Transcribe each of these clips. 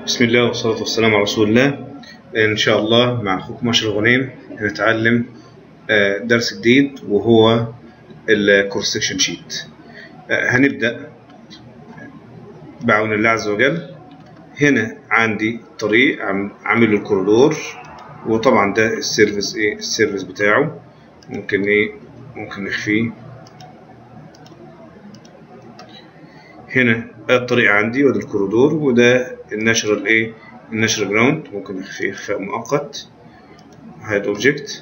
بسم الله والصلاة والسلام على رسول الله إن شاء الله مع أخوكم أشرف غنيم هنتعلم آه، درس جديد وهو الكورس سكشن شيت هنبدأ بعون الله عز وجل هنا عندي طريق عم- عامل له الكوريدور وطبعا ده السيرفيس ايه السيرفيس بتاعه ممكن ايه ممكن نخفيه هنا الطريق عندي وده الكوريدور وده الناشرال ايه الناشرال جراوند ممكن نخفيه اخفاء مؤقت هاد اوبجكت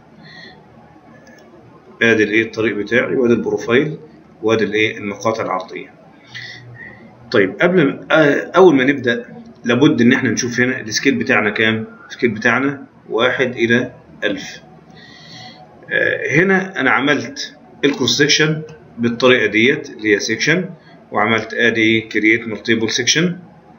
ادي الايه الطريق بتاعي وادي البروفايل وادي الايه المقاطع العرضيه طيب قبل ما آه، اول ما نبدا لابد ان احنا نشوف هنا السكيل بتاعنا كام السكيل بتاعنا واحد الى ألف آه، هنا انا عملت الكروس سكشن بالطريقه ديت اللي هي سكشن وعملت ادي كرييت مالتيبل سكشن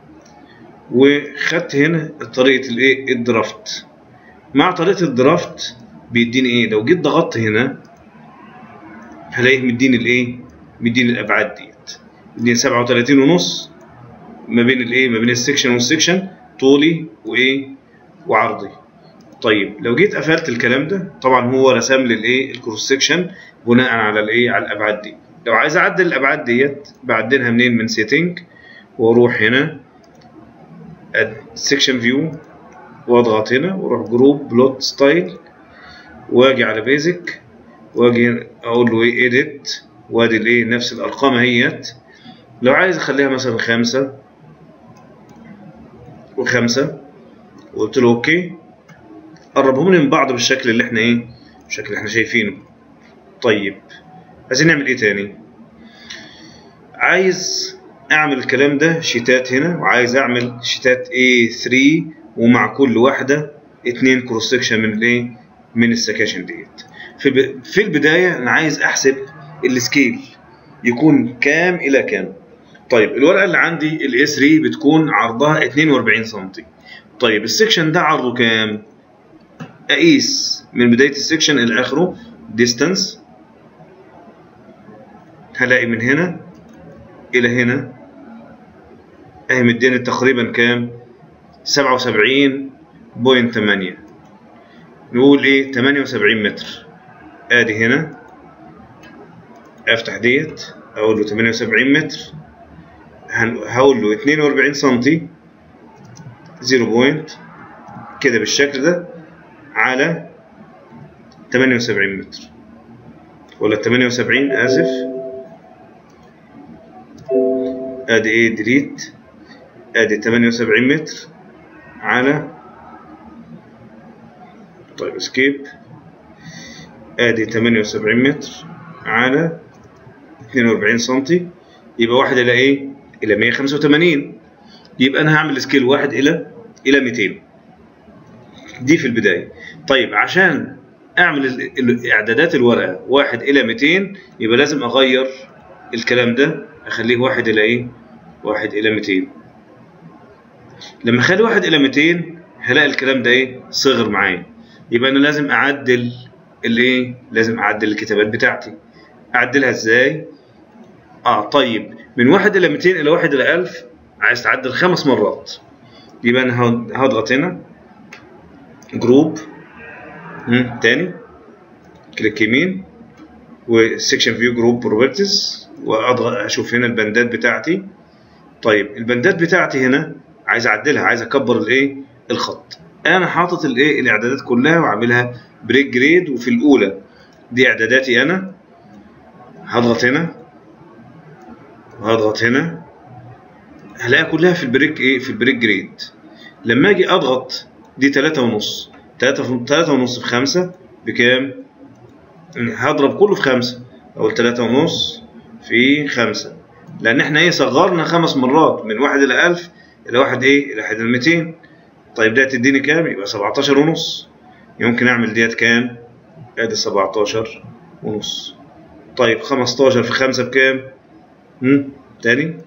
وخدت هنا طريقه الايه الدرافت مع طريقه الدرافت بيديني ايه لو جيت ضغطت هنا هلاقيه مديني الايه مديني الابعاد ديت مديني 37 ونص ما بين الايه ما بين السكشن والسكشن طولي وايه وعرضي طيب لو جيت قفلت الكلام ده طبعا هو رسم لي الايه الكروس سكشن بناء على الايه على الابعاد دي لو عايز اعدل الابعاد ديت بعدلها منين من سيتنج واروح هنا سكشن فيو واضغط هنا واروح جروب بلوت ستايل واجي على بيزك واجي اقول له ايه اديت وادي الايه نفس الارقام اهيت لو عايز اخليها مثلا خمسة وخمسة وقلت له اوكي قربهم لي من بعض بالشكل اللي احنا ايه بالشكل اللي احنا شايفينه طيب عايزين نعمل ايه تاني عايز اعمل الكلام ده شيتات هنا وعايز اعمل شيتات A3 ومع كل واحدة اتنين كروس سكشن من الايه من السكاشن ديت في ب- في البداية انا عايز احسب السكيل يكون كام الى كام طيب الورقة اللي عندي ال A3 بتكون عرضها 42 سم طيب السكشن ده عرضه كام اقيس من بداية السكشن الى اخره distance هلاقي من هنا الى هنا اهي مديني تقريبا كام 77.8 نقول ايه 78 متر ادي هنا افتح ديت اقول له 78 متر هن- هقول له 42 سنتي 0 بوينت كده بالشكل ده على 78 متر ولا 78 اسف ادي ايه ديليت ادي 78 متر على طيب اسكيب ادي 78 متر على 42 سنتي يبقى واحد الى ايه الى 185 يبقى انا هعمل سكيل واحد الى الى 200 دي في البدايه طيب عشان اعمل ال- ال- اعدادات الورقه واحد الى 200 يبقى لازم اغير الكلام ده اخليه واحد الى ايه واحد الى 200 لما اخلي واحد الى 200 هلاقي الكلام ده ايه صغر معايا يبقى انا لازم اعدل الايه لازم اعدل الكتابات بتاعتي اعدلها ازاي اه طيب من واحد الى 200 الى واحد الى 1000 عايز تعدل خمس مرات يبقى انا هض- هضغط هنا جروب مم، تاني كليك يمين وسكشن فيو جروب بروبرتيز واضغط اشوف هنا البندات بتاعتي طيب البندات بتاعتي هنا عايز اعدلها عايز اكبر الايه الخط انا حاطط الايه الاعدادات كلها وعاملها بريك جريد وفي الاولى دي اعداداتي انا هضغط هنا وهضغط هنا هلاقيها كلها في البريك ايه في البريك جريد لما اجي اضغط دي تلاتة ونص تلاتة في تلاتة ونص في خمسة بكام؟ هضرب كله في خمسة أقول تلاتة ونص في خمسة لأن احنا ايه صغرنا خمس مرات من واحد إلى ألف إلى واحد ايه إلى واحد إلى ميتين طيب ده تديني كام؟ يبقى سبعتاشر ونص يمكن أعمل ديت كام؟ أدي سبعتاشر ونص طيب خمستاشر في خمسة بكام؟ هم؟ تاني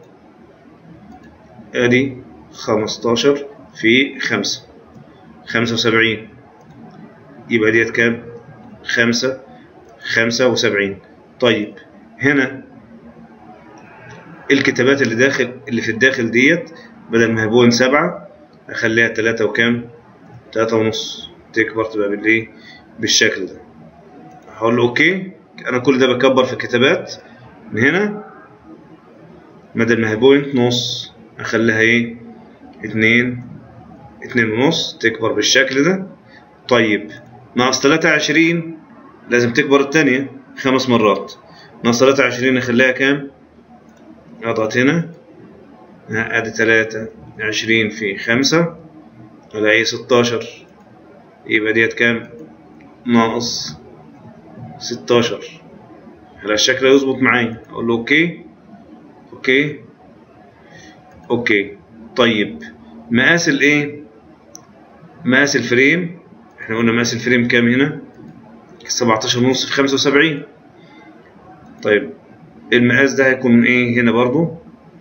ادي خمستاشر في خمسة خمسة وسبعين يبقى ديت كام؟ خمسة خمسة وسبعين طيب هنا الكتابات اللي داخل اللي في الداخل ديت بدل ما هي بوينت سبعة اخليها تلاتة وكام تلاتة ونص تكبر تبقى بالايه بالشكل ده هقول له اوكي انا كل ده بكبر في الكتابات من هنا بدل ما هي بوينت نص اخليها ايه اتنين اتنين ونص تكبر بالشكل ده طيب ناقص تلاتة وعشرين لازم تكبر التانية خمس مرات ناقص تلاتة وعشرين اخليها كام اضغط هنا ادي تلاتة عشرين في خمسة الاقي ستاشر يبقى ديت كام ناقص ستاشر هلا الشكل يظبط معايا اقول له اوكي اوكي اوكي طيب مقاس الايه مقاس الفريم احنا قلنا مقاس الفريم كام هنا 17 ونص في 75 طيب المقاس ده هيكون ايه هنا برضو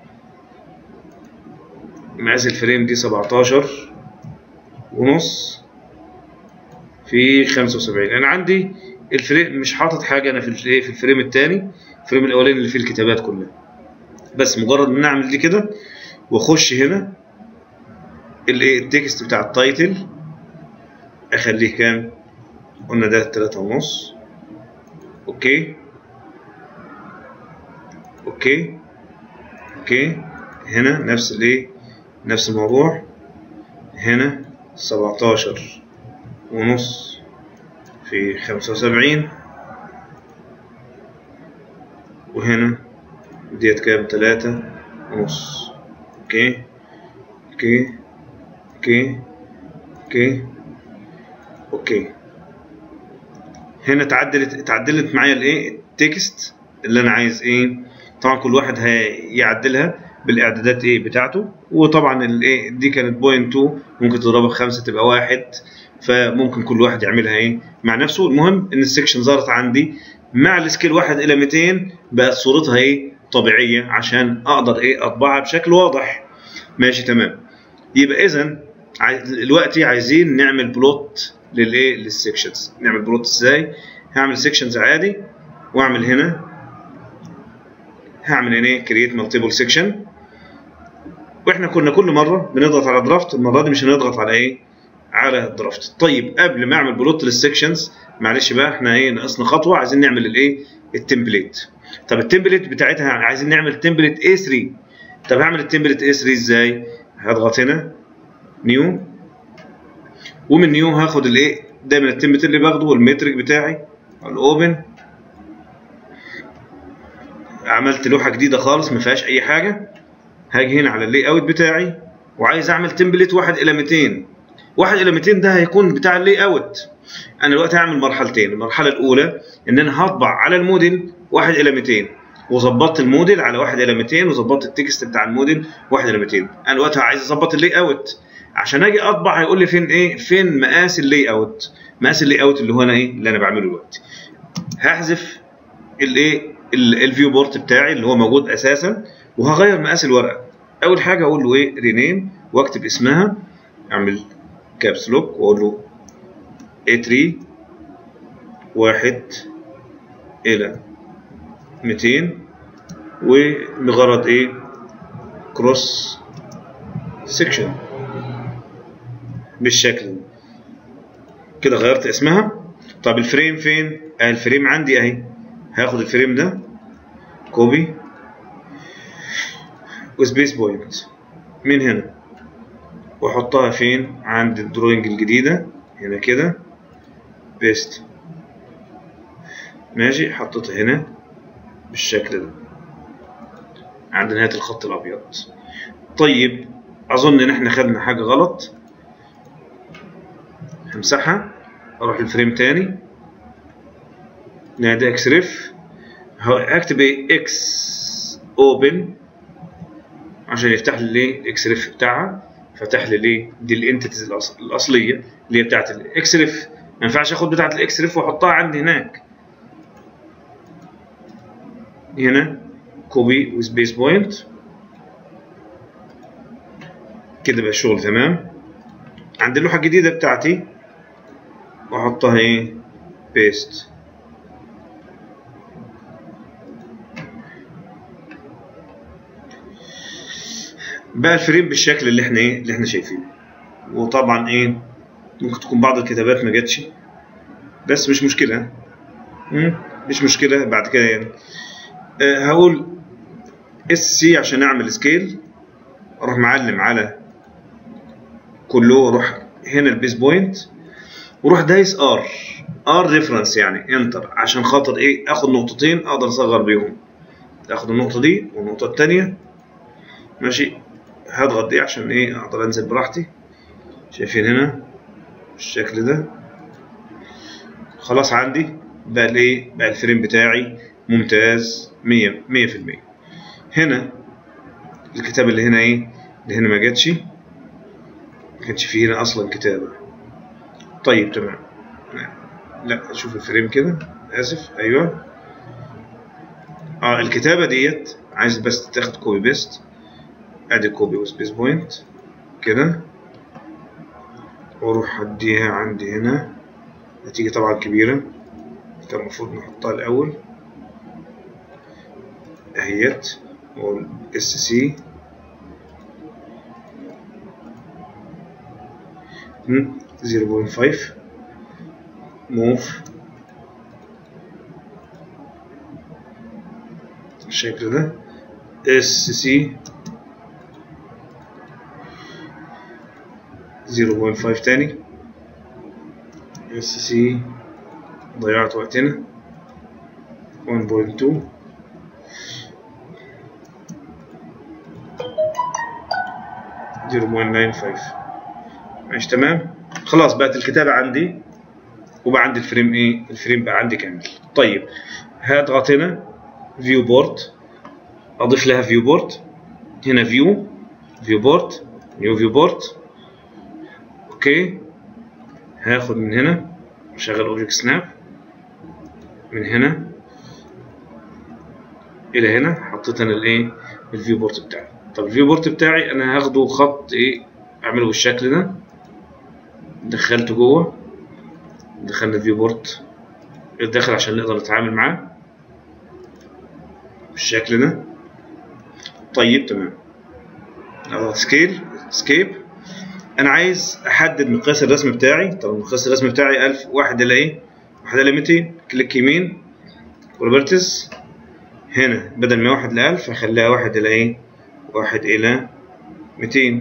مقاس الفريم دي 17 ونص في 75 انا عندي الفريم مش حاطط حاجه انا في الايه في الفريم الثاني الفريم الاولاني اللي فيه الكتابات كلها بس مجرد ما نعمل دي كده واخش هنا الايه التكست بتاع التايتل اخليه كام قلنا ده تلاتة ونص اوكي اوكي اوكي هنا نفس الايه نفس الموضوع هنا سبعتاشر ونص في خمسة وسبعين وهنا ديت كام تلاتة ونص اوكي اوكي اوكي اوكي اوكي هنا اتعدلت اتعدلت معايا الايه التكست اللي انا عايز ايه طبعا كل واحد هيعدلها بالاعدادات ايه بتاعته وطبعا الايه دي كانت بوينت 2 ممكن تضربها في 5 تبقى واحد فممكن كل واحد يعملها ايه مع نفسه المهم ان السكشن ظهرت عندي مع السكيل 1 الى 200 بقت صورتها ايه طبيعيه عشان اقدر ايه اطبعها بشكل واضح ماشي تمام يبقى اذا دلوقتي عايزين نعمل بلوت للايه للسكشنز نعمل بلوت ازاي هعمل سكشنز عادي واعمل هنا هعمل هنا كرييت مالتيبل سكشن واحنا كنا كل مره بنضغط على درافت المره دي مش هنضغط على ايه على الدرافت طيب قبل ما اعمل بلوت للسكشنز معلش بقى احنا ايه ناقصنا خطوه عايزين نعمل الايه التمبليت طب التمبليت بتاعتها عايزين نعمل تمبليت A3 طب هعمل التمبليت A3 ازاي هضغط هنا نيو ومن نيو هاخد الايه دايما التمبلت اللي باخده والمترك بتاعي الاوبن عملت لوحه جديده خالص ما فيهاش اي حاجه هاجي هنا على اللي اوت بتاعي وعايز اعمل تمبلت 1 الى 200 1 الى 200 ده هيكون بتاع اللي اوت انا دلوقتي هعمل مرحلتين المرحله الاولى ان انا هطبع على الموديل 1 الى 200 وظبطت الموديل على 1 الى 200 وظبطت التكست بتاع الموديل 1 الى 200 انا دلوقتي عايز اظبط اللي اوت عشان اجي اطبع هيقول لي فين ايه فين مقاس اللي اوت مقاس اللي اوت اللي هو انا ايه اللي انا بعمله دلوقتي هحذف الايه الفيو بورت بتاعي اللي هو موجود اساسا وهغير مقاس الورقه اول حاجه اقول له ايه رينيم واكتب اسمها اعمل كابس لوك واقول له A3 واحد الى 200 ولغرض ايه كروس سيكشن بالشكل ده كده غيرت اسمها طب الفريم فين اهي الفريم عندي اهي هاخد الفريم ده كوبي وسبيس بوينت من هنا واحطها فين عند الدروينج الجديدة هنا كده بيست ماشي حطيتها هنا بالشكل ده عند نهاية الخط الأبيض طيب أظن إن إحنا خدنا حاجة غلط همسحها أروح الفريم تاني نادي اكس ريف هكتب ايه اكس اوبن عشان يفتح لي الاكس ريف بتاعها فتح لي ليه دي الانتيتيز الاصليه اللي هي بتاعت الاكس ريف ما ينفعش اخد بتاعت الاكس ريف واحطها عندي هناك هنا كوبي وسبيس بوينت كده بقى الشغل تمام عند اللوحه الجديده بتاعتي واحطها ايه بيست بقى الفريم بالشكل اللي احنا ايه اللي احنا شايفينه وطبعا ايه ممكن تكون بعض الكتابات ما جاتش بس مش مشكلة مم، مش مشكلة بعد كده يعني أه هقول اس سي عشان اعمل سكيل اروح معلم على كله اروح هنا البيس بوينت واروح دايس ار ار ريفرنس يعني انتر عشان خاطر ايه اخد نقطتين اقدر اصغر بيهم اخد النقطة دي والنقطة التانية ماشي هضغط دي عشان ايه اقدر انزل براحتي شايفين هنا بالشكل ده خلاص عندي بقى الايه بقى الفريم بتاعي ممتاز 100 100% هنا الكتابة اللي هنا ايه اللي هنا ما جاتش ما كانش فيه هنا اصلا كتابة طيب تمام لا اشوف الفريم كده اسف ايوه اه الكتابة ديت عايز بس تاخد كوبي بيست ادي كوبي وسبيس بوينت كده واروح اديها عندي هنا نتيجة طبعا كبيرة كان المفروض نحطها الاول اهيت اس سي زيرو بوينت فايف موف بالشكل ده اس سي 0.5 تاني اس سي ضيعت وقتنا 1.2 0.95 ماشي تمام خلاص بقت الكتابة عندي وبقى عندي الفريم ايه الفريم بقى عندي كامل طيب هضغط هنا فيو بورد اضيف لها فيو بورد هنا فيو فيو بورد نيو فيو بورد اوكي هاخد من هنا اشغل اوبجكت سناب من هنا الى هنا حطيت انا الايه الفيو بورد بتاعي طب الفيو بورد بتاعي انا هاخده خط ايه اعمله بالشكل ده دخلته جوه دخلنا الفيو بورد الداخل عشان نقدر نتعامل معاه بالشكل ده طيب تمام اضغط سكيل سكيب انا عايز احدد مقياس الرسم بتاعي طب مقياس الرسم بتاعي 1000 واحد الى ايه واحد الى 200 كليك يمين بروبرتيز هنا بدل ما واحد ل 1000 هخليها واحد الى ايه واحد الى 200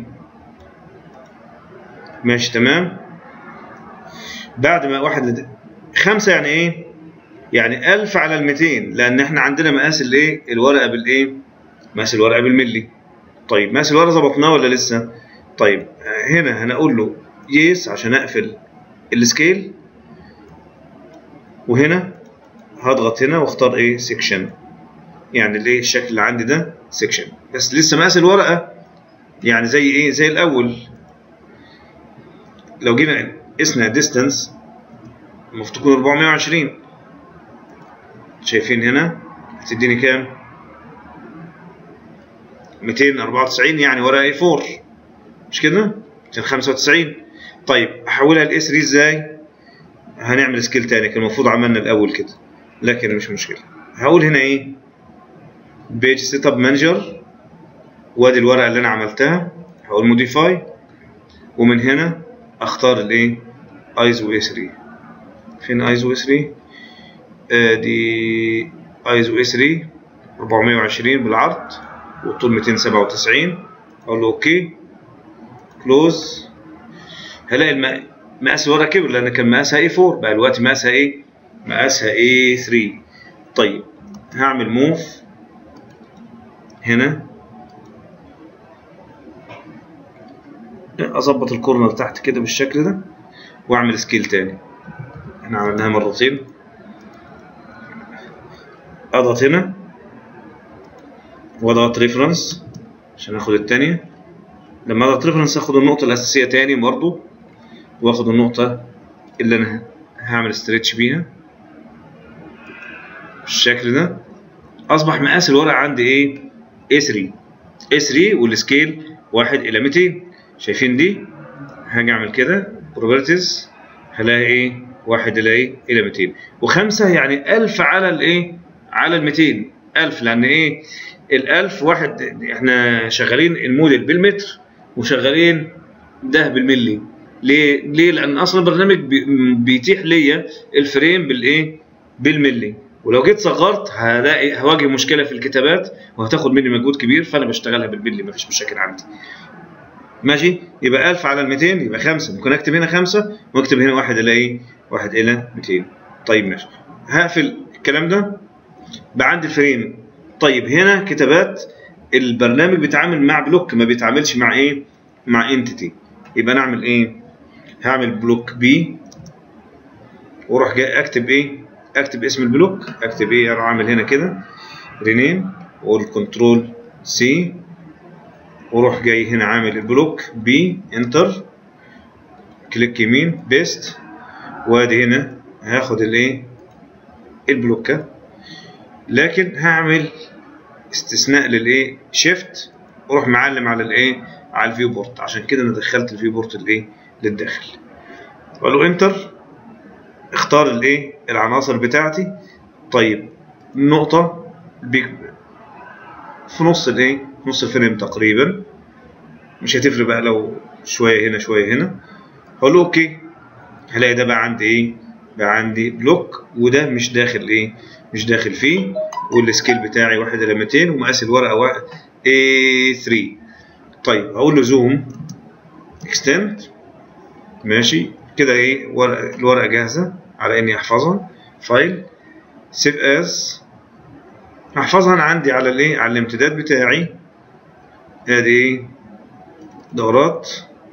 ماشي تمام بعد ما واحد لد... خمسة يعني ايه يعني 1000 على ال 200 لان احنا عندنا مقاس الايه الورقه بالايه مقاس الورقه بالملي طيب مقاس الورقه ظبطناه ولا لسه طيب هنا هنقول له يس عشان اقفل السكيل وهنا هضغط هنا واختار ايه سيكشن يعني الايه الشكل اللي عندي ده سيكشن بس لسه مقاس الورقه يعني زي ايه زي الاول لو جينا قسنا ديستانس المفروض تكون 420 شايفين هنا هتديني كام 294 يعني ورقه اي 4 مش كده 295 طيب احولها ل 3 ازاي هنعمل سكيل تاني كان المفروض عملنا الاول كده لكن مش مشكله هقول هنا ايه بيج سيت اب مانجر وادي الورقه اللي انا عملتها هقول موديفاي ومن هنا اختار الايه ايزو اي 3 فين ايزو اي 3 آه دي ايزو اي 3 420 بالعرض والطول 297 اقول له اوكي كلوز هلاقي مقاس الورقه كبر لان كان مقاسها اي 4 بقى دلوقتي مقاسها ايه مقاسها اي 3 طيب هعمل موف هنا اظبط الكورنر تحت كده بالشكل ده واعمل سكيل تاني احنا عملناها مرتين اضغط هنا واضغط ريفرنس عشان اخد التانية لما اضغط ريفرنس اخد النقطة الاساسية تاني برضو واخد النقطة اللي انا هعمل استريتش بيها بالشكل ده اصبح مقاس الورقة عندي ايه A3 A3 والسكيل واحد الى 200 شايفين دي هاجي اعمل كده بروبرتيز هلاقي ايه واحد الى ايه الى 200 وخمسة يعني 1000 على الايه على ال 200 1000 لان ايه ال 1000 واحد احنا شغالين الموديل بالمتر وشغالين ده بالملي ليه ليه لان اصلا البرنامج بي- بيتيح ليا الفريم بالايه بالملي ولو جيت صغرت هلاقي هواجه مشكله في الكتابات وهتاخد مني مجهود كبير فانا بشتغلها بالملي مفيش مشاكل عندي ماشي يبقى 1000 على ال 200 يبقى 5 ممكن اكتب هنا 5 واكتب هنا 1 الى ايه 1 الى 200 طيب ماشي هقفل الكلام ده بقى عندي الفريم طيب هنا كتابات البرنامج بيتعامل مع بلوك ما بيتعاملش مع ايه مع انتيتي يبقى نعمل ايه هعمل بلوك بي واروح جاي اكتب ايه اكتب اسم البلوك اكتب ايه اروح اعمل هنا كده رينيم واقول كنترول سي واروح جاي هنا عامل البلوك بي انتر كليك يمين بيست وادي هنا هاخد الايه البلوكه لكن هعمل استثناء للايه شيفت واروح معلم على الايه على الفيو بورت عشان كده انا دخلت الفيو بورت الايه للداخل واقول له انتر اختار الايه العناصر بتاعتي طيب نقطة بي- في نص الايه في نص الفريم تقريبا مش هتفرق بقى لو شوية هنا شوية هنا هقول له اوكي هلاقي ده بقى عندي ايه بقى عندي بلوك وده مش داخل ايه مش داخل فيه والسكيل بتاعي 1 الى 200 ومقاس الورقه واحد A3 طيب هقول له زوم اكستند ماشي كده ايه ورقه الورقه جاهزه على اني احفظها فايل سيف از هحفظها انا عندي على الايه على الامتداد بتاعي ادي ايه دورات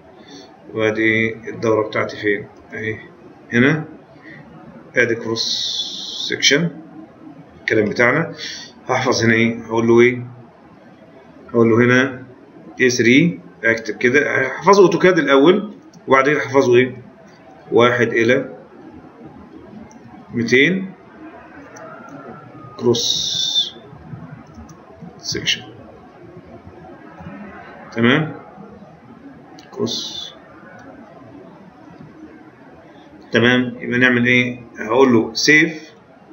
وادي الدوره بتاعتي فين اهي هنا ادي كروس سكشن الكلام بتاعنا هحفظ هنا ايه هقول له ايه هقول له هنا A3 اكتب كده هحفظه اوتوكاد الاول وبعدين احفظه ايه واحد الى 200 كروس سكشن تمام كروس تمام يبقى نعمل ايه هقول له سيف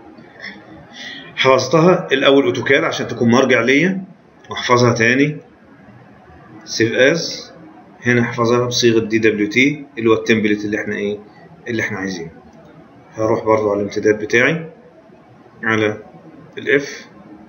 حفظتها الاول اوتوكاد عشان تكون مرجع ليا واحفظها تاني سيف از هنا احفظها بصيغه دي دبليو تي اللي هو التمبلت اللي احنا ايه اللي احنا عايزينه هروح برضو على الامتداد بتاعي على الاف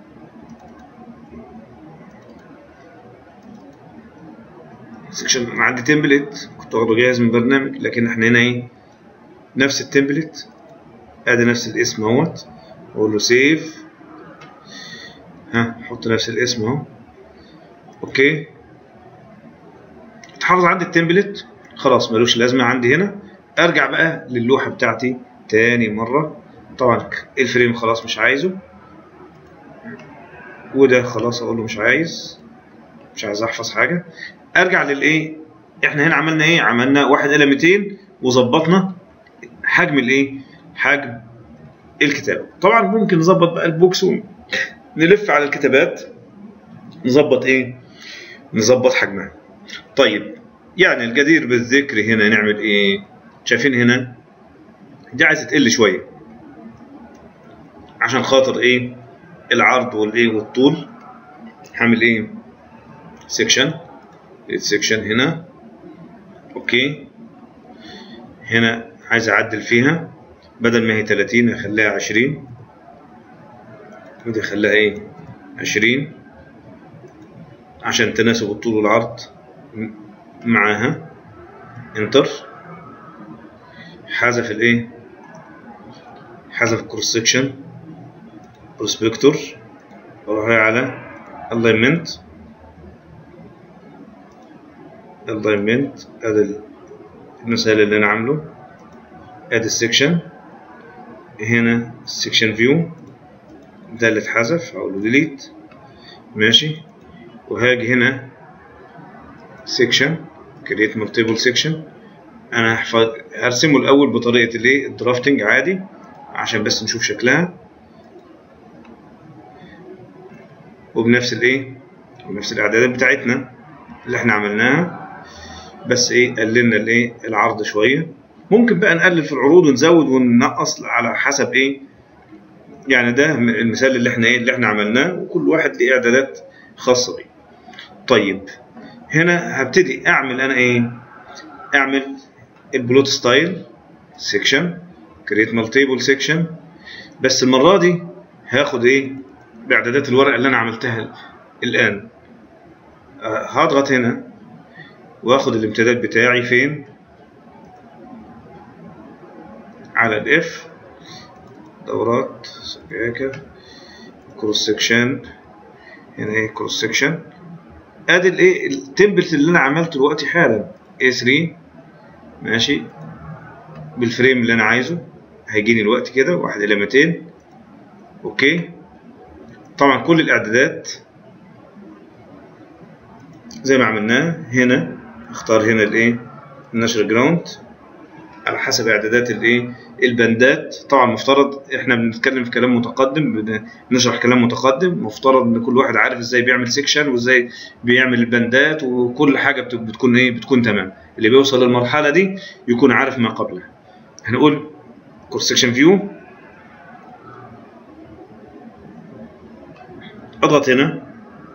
سكشن عندي تمبلت كنت واخده جاهز من برنامج لكن احنا هنا ايه نفس التمبلت ادي نفس الاسم اهوت اقول له سيف ها حط نفس الاسم اهو اوكي اتحافظ عندي التمبلت خلاص ملوش لازمه عندي هنا ارجع بقى للوحه بتاعتي تاني مره طبعا الفريم خلاص مش عايزه وده خلاص اقول له مش عايز مش عايز احفظ حاجه ارجع للايه احنا هنا عملنا ايه عملنا واحد الى 200 وظبطنا حجم الايه حجم الكتابه طبعا ممكن نظبط بقى البوكس ونلف على الكتابات نظبط ايه نظبط حجمها طيب يعني الجدير بالذكر هنا نعمل ايه شايفين هنا دي عايزه تقل شويه عشان خاطر ايه العرض والايه والطول هعمل ايه سيكشن السيكشن هنا اوكي هنا عايز اعدل فيها بدل ما هي 30 اخليها 20 ودي اخليها ايه 20 عشان تناسب الطول والعرض معاها انتر حذف الايه حذف الكروس سكشن بروسبكتور واروح على الاينمنت الاينمنت ادي المثال اللي انا عامله ادي السكشن هنا السكشن فيو ده اللي اتحذف اقول له ديليت ماشي وهاجي هنا سيكشن كريت مالتيبل سيكشن انا هحفظ هرسمه الاول بطريقه الايه الدرافتنج عادي عشان بس نشوف شكلها وبنفس الايه وبنفس الاعدادات بتاعتنا اللي احنا عملناها بس ايه قللنا الايه العرض شويه ممكن بقى نقلل في العروض ونزود وننقص على حسب ايه يعني ده المثال اللي احنا ايه اللي احنا عملناه وكل واحد ليه اعدادات خاصه بيه طيب هنا هبتدي اعمل انا ايه اعمل البلوت ستايل سيكشن كريت مالتيبل سيكشن بس المره دي هاخد ايه باعدادات الورقه اللي انا عملتها الان آه، هضغط هنا واخد الامتداد بتاعي فين على الاف دورات سباكة كروس سكشن هنا ايه كروس سكشن ادي الايه التمبلت اللي انا عملته دلوقتي حالا A3 ماشي بالفريم اللي انا عايزه هيجيني الوقت كده واحد الى 200 اوكي طبعا كل الاعدادات زي ما عملناه هنا اختار هنا الايه النشر جراوند على حسب اعدادات الايه البندات طبعا مفترض احنا بنتكلم في كلام متقدم بنشرح كلام متقدم مفترض ان كل واحد عارف ازاي بيعمل سيكشن وازاي بيعمل البندات وكل حاجه بت- بتكون ايه بتكون تمام اللي بيوصل للمرحله دي يكون عارف ما قبلها هنقول كورس سيكشن فيو اضغط هنا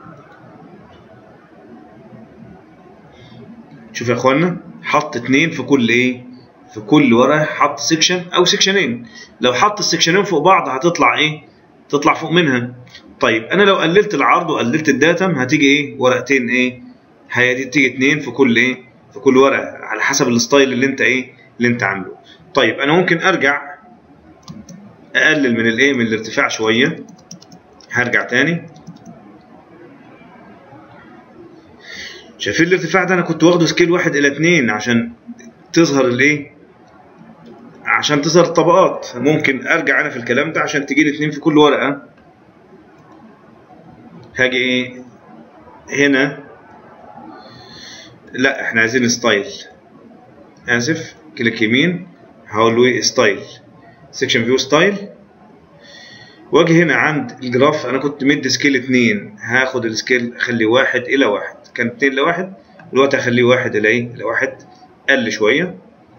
شوف يا اخوانا حط اتنين في كل ايه في كل ورقه حط سيكشن او سيكشنين لو حط السيكشنين فوق بعض هتطلع ايه تطلع فوق منها طيب انا لو قللت العرض وقللت الداتم هتيجي ايه ورقتين ايه هتيجي اتنين في كل ايه في كل ورقه على حسب الستايل اللي انت ايه اللي انت عامله طيب انا ممكن ارجع اقلل من الايه من الارتفاع شويه هرجع تاني شايفين الارتفاع ده انا كنت واخده سكيل واحد الى اتنين عشان تظهر الايه عشان تظهر الطبقات ممكن ارجع انا في الكلام ده عشان تجي لي اتنين في كل ورقه هاجي ايه هنا لا احنا عايزين ستايل اسف كليك يمين هقول له ايه ستايل سيكشن فيو ستايل واجي هنا عند الجراف انا كنت مدي سكيل اتنين هاخد السكيل اخليه واحد الى واحد كان اتنين لواحد دلوقتي هخليه واحد الى ايه الى واحد قل شويه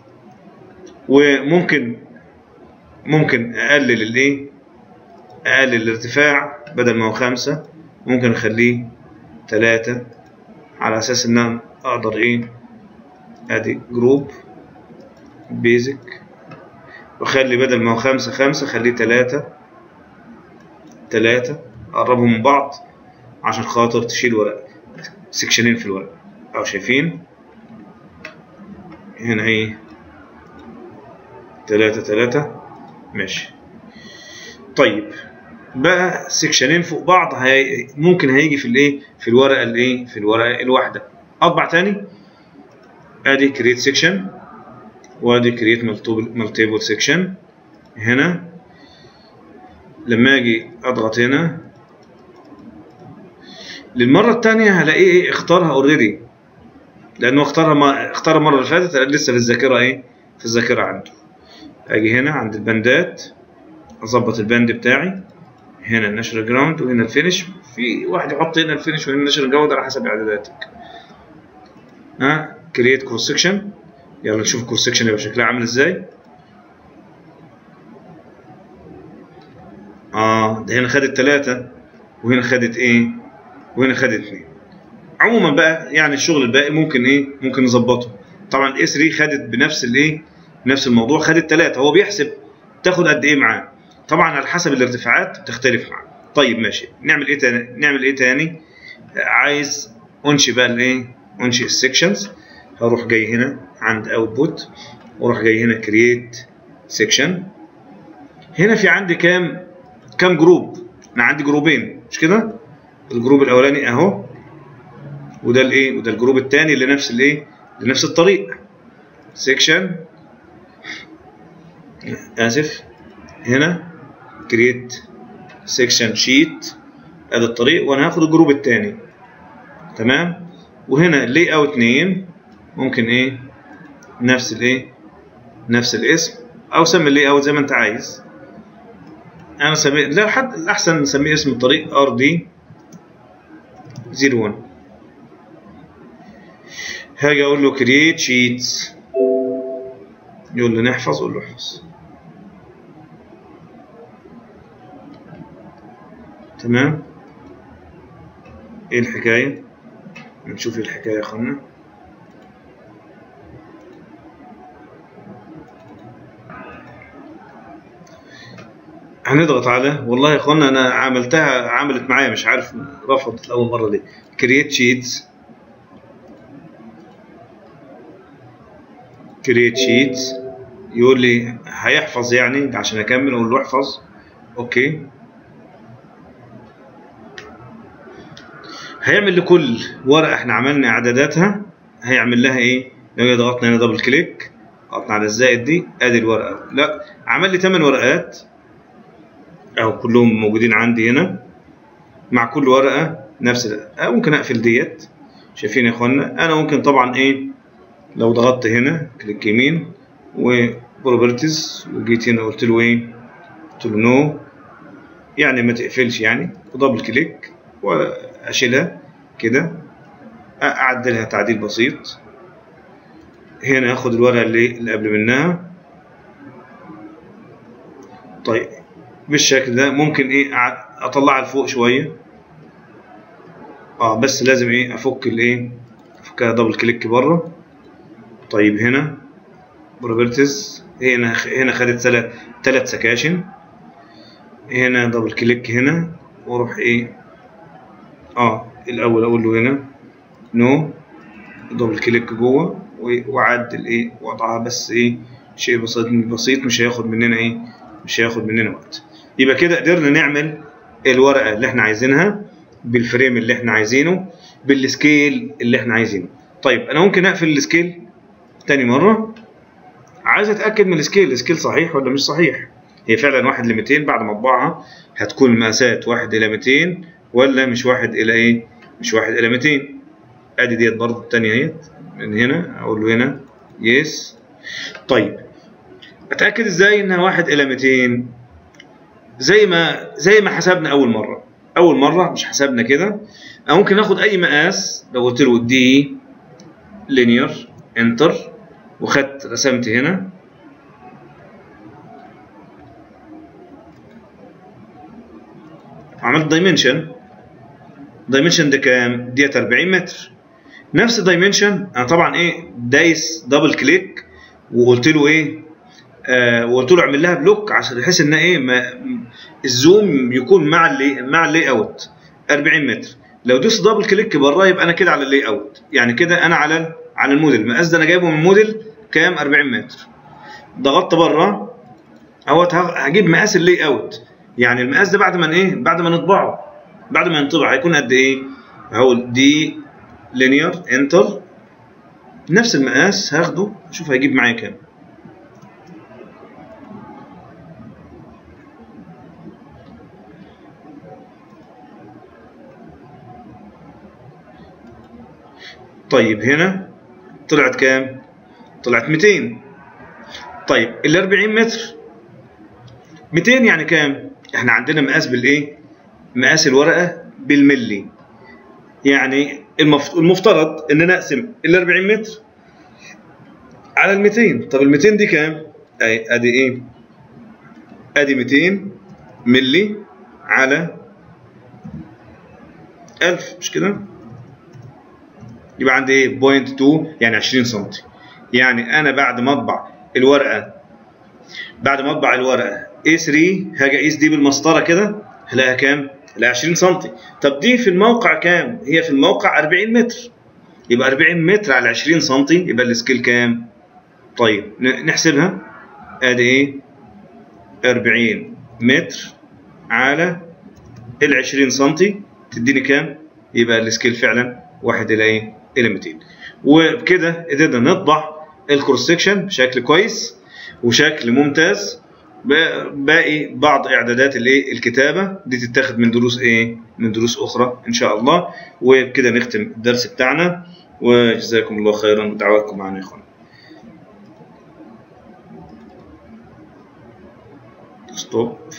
وممكن ممكن اقلل الايه اقلل الارتفاع بدل ما هو خمسة ممكن اخليه تلاتة على اساس ان انا اقدر ايه ادي جروب بيزك واخلي بدل ما هو خمسة خمسة خليه تلاتة تلاتة اقربهم من بعض عشان خاطر تشيل ورق سكشنين في الورق او شايفين هنا ايه تلاتة تلاتة ماشي طيب بقى سكشنين فوق بعض هي ممكن هيجي في الايه في الورقه الايه في الورقه الواحده اطبع تاني ادي كريت سيكشن وادي كريت مالتيبل سيكشن هنا لما اجي اضغط هنا للمره الثانيه هلاقيه ايه اختارها اوريدي لانه اختارها ما اختارها المره اللي فاتت لسه في الذاكره ايه في الذاكره عنده اجي هنا عند البندات اظبط البند بتاعي هنا النشر جراوند وهنا الفينش في واحد يحط هنا الفينش وهنا النشر جراوند على حسب اعداداتك ها كرييت كروس سكشن يلا نشوف الكروس سكشن يبقى شكلها عامل ازاي اه ده هنا خدت ثلاثة وهنا خدت ايه وهنا خدت اتنين عموما بقى يعني الشغل الباقي ممكن ايه ممكن نظبطه طبعا الاي 3 خدت بنفس الايه نفس الموضوع خدت ثلاثة هو بيحسب تاخد قد ايه معاه طبعا على حسب الارتفاعات بتختلف معاه طيب ماشي نعمل ايه تاني نعمل ايه تاني عايز انشئ بقى الايه انشئ السكشنز هروح جاي هنا عند اوتبوت واروح جاي هنا كرييت سيكشن هنا في عندي كام كام جروب انا عندي جروبين مش كده الجروب الاولاني اهو وده الايه وده الجروب الثاني اللي نفس الايه لنفس الطريق سيكشن اسف هنا كرييت سيكشن شيت ادي الطريق وانا هاخد الجروب الثاني تمام وهنا لي اوت نيم ممكن ايه نفس الايه نفس الاسم او سمي اللي اوت زي ما انت عايز انا سمي لا حد الاحسن نسميه اسم الطريق ار دي 01 هاجي اقول له كرييت شيتس يقول لي نحفظ اقول له احفظ تمام ايه الحكايه نشوف الحكايه يا اخوانا هنضغط على والله يا اخوانا انا عملتها عملت معايا مش عارف رفضت اول مره ليه كرييت شيتس كرييت شيتس يقول لي هيحفظ يعني عشان اكمل اقول له احفظ اوكي هيعمل لكل ورقه احنا عملنا اعداداتها هيعمل لها ايه لو ضغطنا هنا دبل كليك ضغطنا على الزائد دي ادي الورقه لا عمل لي 8 ورقات اهو كلهم موجودين عندي هنا مع كل ورقه نفس ده ممكن اقفل ديت شايفين يا اخوانا انا ممكن طبعا ايه لو ضغطت هنا كليك يمين وبروبرتيز وجيت هنا قلت له ايه قلت له نو يعني ما تقفلش يعني ودبل كليك واشيلها كده اعدلها تعديل بسيط هنا اخد الورقه اللي اللي قبل منها طيب بالشكل ده ممكن ايه اطلعها لفوق شويه اه بس لازم ايه افك الايه افكها دبل كليك بره طيب هنا بروبرتيز هنا هنا خدت ثلاث ثلاث سكاشن هنا دبل كليك هنا واروح ايه اه الاول اقول له هنا نو دبل كليك جوه واعدل ايه وضعها بس ايه شيء بسيط بسيط مش هياخد مننا ايه مش هياخد مننا وقت يبقى كده قدرنا نعمل الورقه اللي احنا عايزينها بالفريم اللي احنا عايزينه بالسكيل اللي احنا عايزينه طيب انا ممكن اقفل السكيل تاني مره عايز اتاكد من السكيل السكيل صحيح ولا مش صحيح هي فعلا واحد ل 200 بعد ما اطبعها هتكون المقاسات واحد الى 200 ولا مش واحد الى ايه مش واحد الى 200 ادي ديت برضه التانية اهيت من هنا اقول له هنا يس طيب اتاكد ازاي انها واحد الى 200 زي ما زي ما حسبنا اول مره اول مره مش حسبنا كده او ممكن ناخد اي مقاس لو قلت له دي لينير انتر وخدت رسمت هنا عملت دايمنشن دايمنشن ده كام ديت 40 متر نفس الدايمنشن انا طبعا ايه دايس دبل كليك وقلت له ايه آه وقلت له اعمل لها بلوك عشان بحيث ان ايه ما الزوم يكون مع اللي مع اللي اوت 40 متر لو دوست دبل كليك بره يبقى انا كده على اللي اوت يعني كده انا على على الموديل المقاس ده انا جايبه من الموديل كام 40 متر ضغطت بره اهوت هجيب مقاس اللي اوت يعني المقاس ده بعد ما ايه بعد ما نطبعه بعد ما ينطبع هيكون قد ايه اهو دي لينير انتر نفس المقاس هاخده اشوف هيجيب معايا كام طيب هنا طلعت كام طلعت 200 طيب ال 40 متر 200 يعني كام احنا عندنا مقاس بالايه مقاس الورقه بالملي يعني المفترض ان انا اقسم ال 40 متر على ال 200 طب ال 200 دي كام اي ادي ايه ادي 200 ملي على 1000 مش كده يبقى عندي ايه بوينت 2 يعني 20 سم يعني انا بعد ما اطبع الورقه بعد ما اطبع الورقه A3 هاجي اقيس دي بالمسطره كده هلاقيها كام؟ هلاقيها 20 سم طب دي في الموقع كام؟ هي في الموقع 40 متر يبقى 40 متر على 20 سم يبقى السكيل كام؟ طيب نحسبها ادي ايه؟ 40 متر على ال 20 سم تديني كام؟ يبقى السكيل فعلا 1 الى ايه؟ الى 200 وبكده قدرنا نطبع الكروس سكشن بشكل كويس وشكل ممتاز باقي بعض اعدادات الايه الكتابه دي تتاخد من دروس ايه من دروس اخرى ان شاء الله وبكده نختم الدرس بتاعنا وجزاكم الله خيرا ودعواتكم معنا يا اخوان ستوب